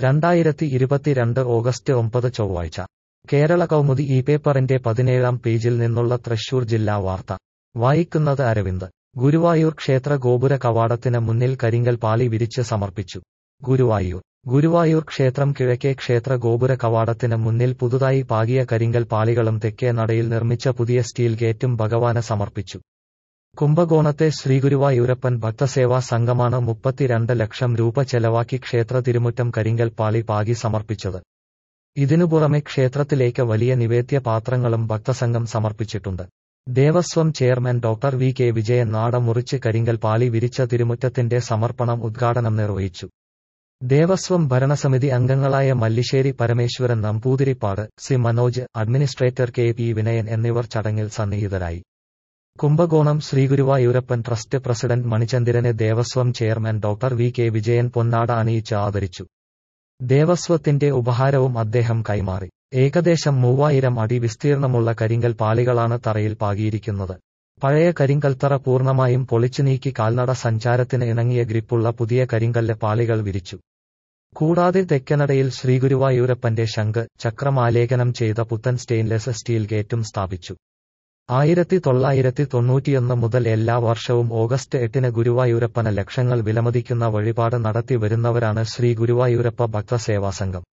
രണ്ടായിരത്തി ഇരുപത്തിരണ്ട് ഓഗസ്റ്റ് ഒമ്പത് ചൊവ്വാഴ്ച കേരള കൗമുദി ഈ പേപ്പറിന്റെ പതിനേഴാം പേജിൽ നിന്നുള്ള തൃശൂർ ജില്ലാ വാർത്ത വായിക്കുന്നത് അരവിന്ദ് ഗുരുവായൂർ ക്ഷേത്ര ഗോപുര കവാടത്തിന് മുന്നിൽ കരിങ്കൽ പാളി വിരിച്ച് സമർപ്പിച്ചു ഗുരുവായൂർ ഗുരുവായൂർ ക്ഷേത്രം കിഴക്കേ ക്ഷേത്ര ഗോപുര കവാടത്തിന് മുന്നിൽ പുതുതായി പാകിയ കരിങ്കൽ പാളികളും തെക്കേ നടയിൽ നിർമ്മിച്ച പുതിയ സ്റ്റീൽ ഗേറ്റും ഭഗവാന് സമർപ്പിച്ചു കുംഭകോണത്തെ ശ്രീഗുരുവായൂരപ്പൻ ഭക്തസേവാ സംഘമാണ് മുപ്പത്തിരണ്ട് ലക്ഷം രൂപ ചെലവാക്കി ക്ഷേത്ര തിരുമുറ്റം കരിങ്കൽ പാളി പാകി സമർപ്പിച്ചത് ഇതിനു പുറമെ ക്ഷേത്രത്തിലേക്ക് വലിയ നിവേദ്യ പാത്രങ്ങളും ഭക്തസംഘം സമർപ്പിച്ചിട്ടുണ്ട് Devaswom chairman doctor V K Vijayan നാട മുറിച്ച് കരിങ്കൽ പാളി വിരിച്ച തിരുമുറ്റത്തിന്റെ സമർപ്പണം ഉദ്ഘാടനം നിർവഹിച്ചു ദേവസ്വം ഭരണസമിതി അംഗങ്ങളായ Mallissery Parameswaran Namboothiripad C Manoj administrator K P Vinayan എന്നിവർ ചടങ്ങിൽ സന്നിഹിതരായി കുംഭകോണം ശ്രീഗുരുവായൂരപ്പൻ ട്രസ്റ്റ് പ്രസിഡന്റ് മണിചന്ദ്രനെ Devaswom chairman doctor V K Vijayan പൊന്നാട അണിയിച്ച് ആദരിച്ചു ദേവസ്വത്തിന്റെ ഉപഹാരവും അദ്ദേഹം കൈമാറി ഏകദേശം മൂവായിരം അടി വിസ്തീർണമുള്ള കരിങ്കൽ പാളികളാണ് തറയിൽ പാകിയിരിക്കുന്നത് പഴയ കരിങ്കൽത്തറ പൂർണ്ണമായും പൊളിച്ചു നീക്കി കാൽനട സഞ്ചാരത്തിന് ഇണങ്ങിയ ഗ്രിപ്പുള്ള പുതിയ കരിങ്കല്ല് പാളികൾ വിരിച്ചു കൂടാതെ തെക്കനടയിൽ ശ്രീഗുരുവായൂരപ്പന്റെ ശംഖ് ചക്രമാലേഖനം ചെയ്ത പുത്തൻ സ്റ്റെയിൻലെസ് സ്റ്റീൽ ഗേറ്റും സ്ഥാപിച്ചു ആയിരത്തി തൊള്ളായിരത്തി തൊണ്ണൂറ്റിയൊന്ന് മുതൽ എല്ലാ വർഷവും ഓഗസ്റ്റ് എട്ടിന് ഗുരുവായൂരപ്പന് ലക്ഷങ്ങൾ വിലമതിക്കുന്ന വഴിപാട് നടത്തി വരുന്നവരാണ് ശ്രീ ഗുരുവായൂരപ്പ ഭക്തസേവാ സംഘം